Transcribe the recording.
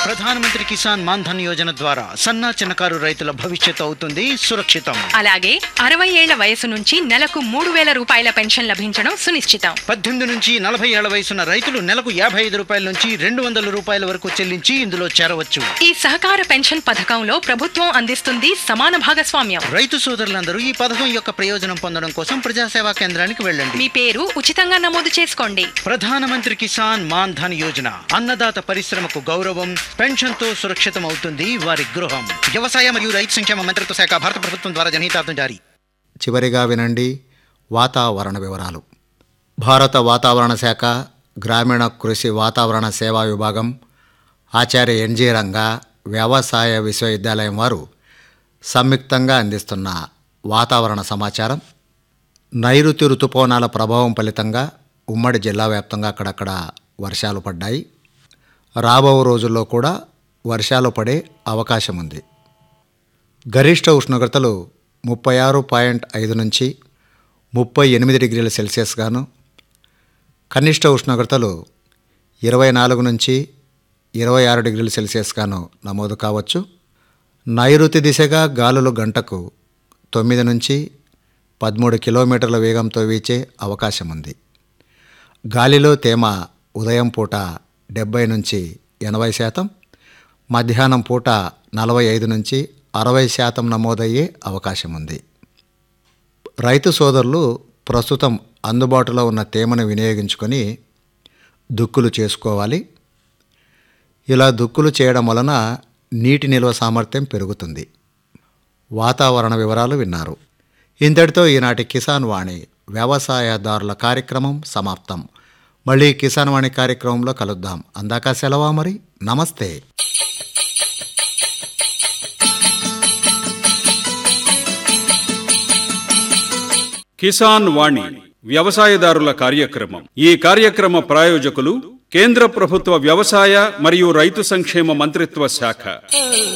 ప్రధానమంత్రి కిసాన్ మాన్ ధన్ యోజన ద్వారా సన్నా చిన్నకారు రైతుల భవిష్యత్తు అవుతుంది సురక్షితం అలాగే అరవై ఏళ్ల వయసు నుంచి నెలకు మూడు వేల రూపాయల పెన్షన్ లభించడం సునిశ్చితం పద్దెనిమిది నుంచి నలభై ఏళ్ల వయసున్న రైతులు నెలకు యాభై ఐదు రూపాయల నుంచి రెండు వందల రూపాయల వరకు చెల్లించి ఇందులో చేరవచ్చు ఈ సహకార పెన్షన్ పథకంలో ప్రభుత్వం అందిస్తుంది సమాన భాగస్వామ్యం రైతు సోదరులందరూ ఈ పథకం యొక్క ప్రయోజనం పొందడం కోసం ప్రజాసేవా కేంద్రానికి వెళ్ళండి మీ పేరు ఉచితంగా నమోదు చేసుకోండి ప్రధానమంత్రి కిసాన్ మాన్ ధన్ యోజన అన్నదాత పరిశ్రమకు గౌరవం పెన్షన్ తో సురక్షితం అవుతుంది వారి గృహం వ్యవసాయ మరియు రైతు సంక్షేమ మంత్రిత్వ శాఖ భారత ప్రభుత్వం ద్వారా జనహితార్థం జారీ చివరిగా వినండి వాతావరణ వివరాలు భారత వాతావరణ శాఖ గ్రామీణ కృషి వాతావరణ సేవా విభాగం ఆచార్య ఎన్జి రంగా వ్యవసాయ విశ్వవిద్యాలయం వారు సంయుక్తంగా అందిస్తున్న వాతావరణ సమాచారం నైరుతి ఋతుపవనాల ప్రభావం ఫలితంగా ఉమ్మడి జిల్లా వ్యాప్తంగా అక్కడక్కడ వర్షాలు పడ్డాయి రాబో రోజుల్లో కూడా వర్షాలు పడే అవకాశం ఉంది గరిష్ట ఉష్ణోగ్రతలు ముప్పై ఆరు పాయింట్ ఐదు నుంచి ముప్పై ఎనిమిది డిగ్రీల సెల్సియస్ గాను కనిష్ట ఉష్ణోగ్రతలు ఇరవై నాలుగు నుంచి ఇరవై ఆరు డిగ్రీల సెల్సియస్ గాను నమోదు కావచ్చు నైరుతి దిశగా గాలులు గంటకు తొమ్మిది నుంచి పదమూడు కిలోమీటర్ల వేగంతో వీచే అవకాశం ఉంది గాలిలో తేమ ఉదయం పూట డెబ్బై నుంచి ఎనభై శాతం మధ్యాహ్నం పూట నలభై ఐదు నుంచి అరవై శాతం నమోదయ్యే అవకాశం ఉంది రైతు సోదరులు ప్రస్తుతం అందుబాటులో ఉన్న తేమను వినియోగించుకొని దుక్కులు చేసుకోవాలి ఇలా దుక్కులు చేయడం వలన నీటి నిల్వ సామర్థ్యం పెరుగుతుంది వాతావరణ వివరాలు విన్నారు ఇంతటితో ఈనాటి కిసాన్ వాణి వ్యవసాయదారుల కార్యక్రమం సమాప్తం మళ్ళీ కిసాన్ వాణి కార్యక్రమంలో కలుద్దాం అందాక సెలవా మరి నమస్తే కిసాన్ వాణి వ్యవసాయదారుల కార్యక్రమం ఈ కార్యక్రమ ప్రాయోజకులు కేంద్ర ప్రభుత్వ వ్యవసాయ మరియు రైతు సంక్షేమ మంత్రిత్వ శాఖ